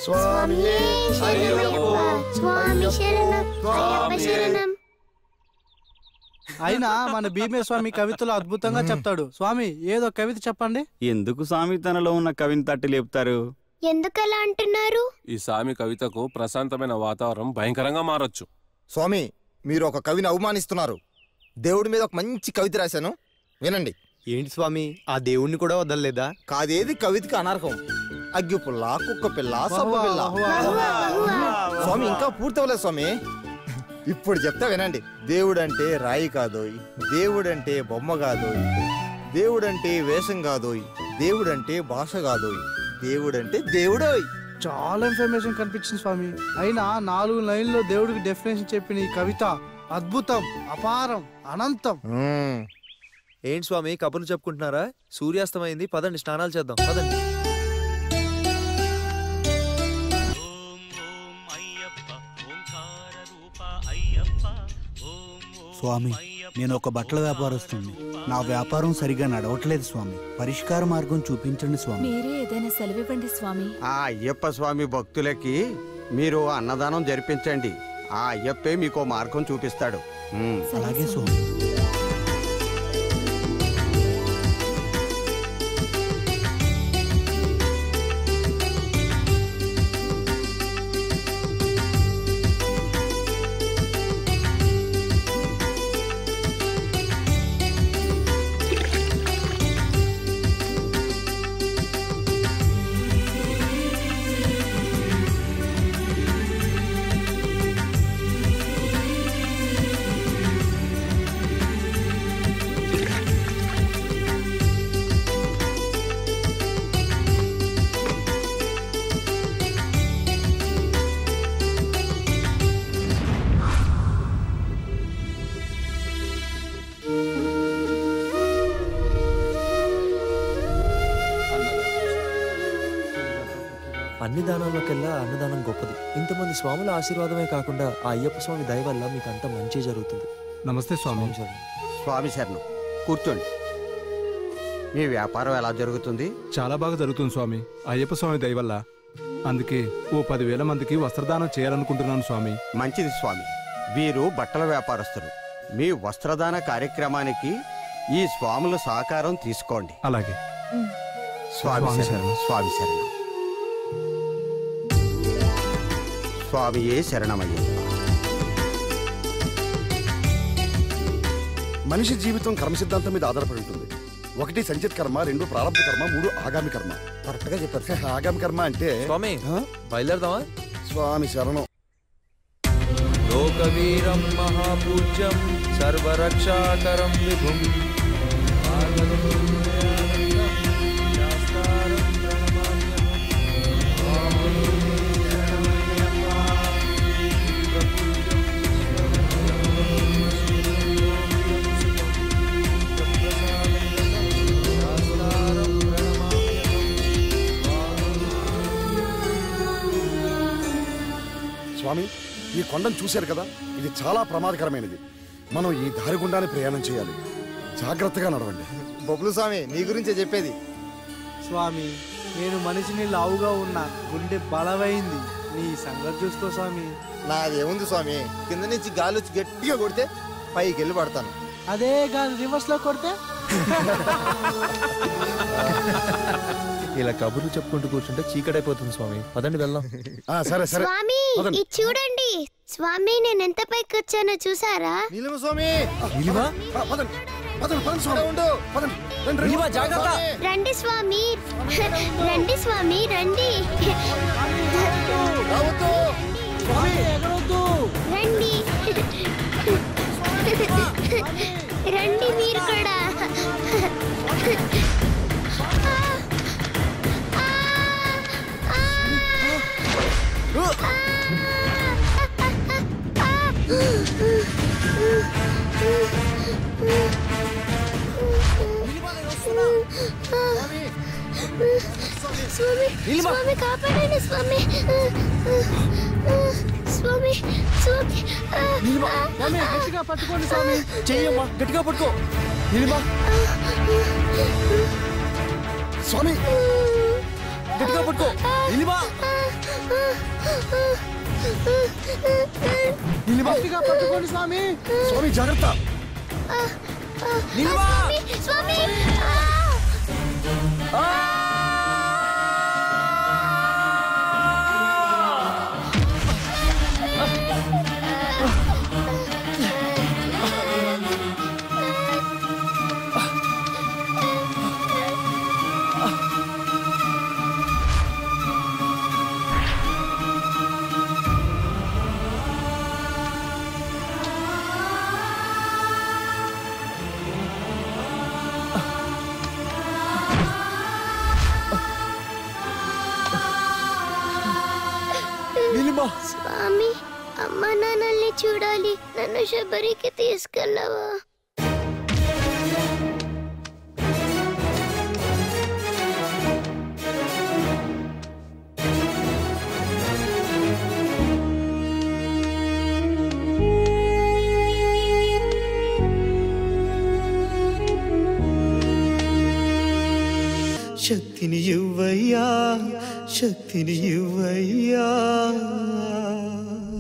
స్వామియే శరణమయ్యప్ప స్వామి శరణం అయ్యప్ప శరణం అయినా మన భీమే స్వామి కవితలు అద్భుతంగా చెప్తాడు స్వామి ఏదో కవిత చెప్పండి ఎందుకు స్వామి తనలో ఉన్న కవిని తట్టి లేపుతారు ఎందుకలా అంటున్నారు ఈ సామి కవితకు ప్రశాంతమైన వాతావరణం భయంకరంగా మారొచ్చు స్వామి మీరు ఒక కవిని అవమానిస్తున్నారు దేవుడి మీద ఒక మంచి కవిత రాశాను వినండి ఏంటి స్వామి ఆ దేవుణ్ణి కూడా వదలలేదా కాదేది కవితకి అనర్హం అగ్గి పుల్ల కుక్క పిల్ల సబ్బు పిల్ల బహువా, బహువా. స్వామి ఇంకా పూర్తవలేదు స్వామి ఇప్పుడు చెప్తా వినండి దేవుడంటే రాయి కాదోయ్ దేవుడంటే బొమ్మ కాదోయ్ దేవుడంటే వేషం కాదోయ్ దేవుడంటే భాష కాదోయ్ దేవుడంటే దేవుడోయ్ చాలా ఇన్ఫర్మేషన్ కనిపించింది స్వామి అయినా నాలుగు లైన్లో దేవుడికి డెఫినేషన్ చెప్పిన ఈ కవిత అద్భుతం అపారం అనంతం మ్మ్. ఏంటి స్వామి కబుర్లు చెప్పుకుంటున్నారా సూర్యాస్తమైంది పదండి స్నానాలు చేద్దాం పదండి స్వామి నేను ఒక బట్టల వ్యాపారస్తుని నా వ్యాపారం సరిగా నడవట్లేదు స్వామి పరిష్కార మార్గం చూపించండి స్వామి మీరే ఏదైనా సెలవివ్వండి స్వామి ఆ అయ్యప్ప స్వామి భక్తులకి మీరు అన్నదానం జరిపించండి ఆ అయ్యప్పే మీకు మార్గం చూపిస్తాడు ఉమ్. అలాగే స్వామి అన్ని దానాల్లోకెల్లా అన్నదానం గొప్పది ఇంతమంది స్వాముల ఆశీర్వాదమే కాకుండా ఆ అయ్యప్ప స్వామి దయ వల్ల మీకు అంతా మంచి జరుగుతుంది నమస్తే స్వామి స్వామి శరణం. స్వామి శరణం కూర్చోండి మీ వ్యాపారం ఎలా జరుగుతుంది చాలా బాగా జరుగుతుంది స్వామి అయ్యప్ప స్వామి దయ వల్ల అందుకే ఓ పదివేల మందికి వస్త్రదానం చేయాలనుకుంటున్నాను స్వామి మంచిది స్వామి వీరు బట్టల వ్యాపారస్తులు మీ వస్త్రదాన కార్యక్రమానికి ఈ స్వాముల సహకారం తీసుకోండి అలాగే స్వామి స్వామి శరణం స్వామి శరణం స్వామియే శరణమయ్యప్ప మనిషి జీవితం కర్మ సిద్ధాంతం మీద ఆధారపడి ఉంటుంది ఒకటి సంచిత్ కర్మ రెండు ప్రారంభ కర్మ మూడు ఆగామి కర్మ కరెక్ట్ గా చెప్పారు సార్ ఆగామి కర్మ అంటే స్వామి ఆ? బయలుదేరదామా స్వామి శరణం లోకవీరం మహాపూజ్యం సర్వరక్షాకరం విభుం స్వామి ఈ కొండను చూశారు కదా ఇది చాలా ప్రమాదకరమైనది మనం ఈ దారి గుండానే ప్రయాణం చేయాలి జాగ్రత్తగా నడవండి బొబ్బులు స్వామి నీ గురించే చెప్పేది స్వామి నేను మనిషిని లావుగా ఉన్నా గుండె బలమైంది నీ సంగతి చూసుకో స్వామి నాదేముంది స్వామి కింద నుంచి గాలి వచ్చి గట్టిగా కొడితే పైకి వెళ్ళి పడతాను అదే గాలి రివర్స్ లో కొడితే ఇలా కబుర్లు చెప్పుకుంటూ కూర్చుంటే చీకటైపోతుంది స్వామి పదండి వెళ్దాం ఆ, సరే సరే స్వామి పదండి. ఇది చూడండి స్వామి నేను ఎంత పైకి వచ్చానో చూసారా నీలిమ స్వామి నిలివా ఆ, పదండి పదండి పదండి స్వామి ఉండు పదండి రండి, రండి. నిలివా జాగ్రత్త రండి స్వామి రండి స్వామి రండి రావద్దు రండి రండి మీరు కూడా ఆ, ఆ, స్వామి స్వామి కాపాడండి స్వామి స్వామి స్వామి స్వామి గట్టిగా పట్టుకోండి స్వామి చెయ్యమ్మా గట్టిగా పట్టుకో నిలిమా స్వామి గట్టిగా పట్టుకో నిలిమా గట్టిగా పట్టుకోండి స్వామి స్వామి జాగ్రత్త స్వామి స్వామి స్వామి అమ్మ నాన్నల్ని చూడాలి నన్ను శబరికి తీసుకెళ్ళవా శక్తిని ఇవ్వయ్యా శక్తిని ఇవ్వయ్యా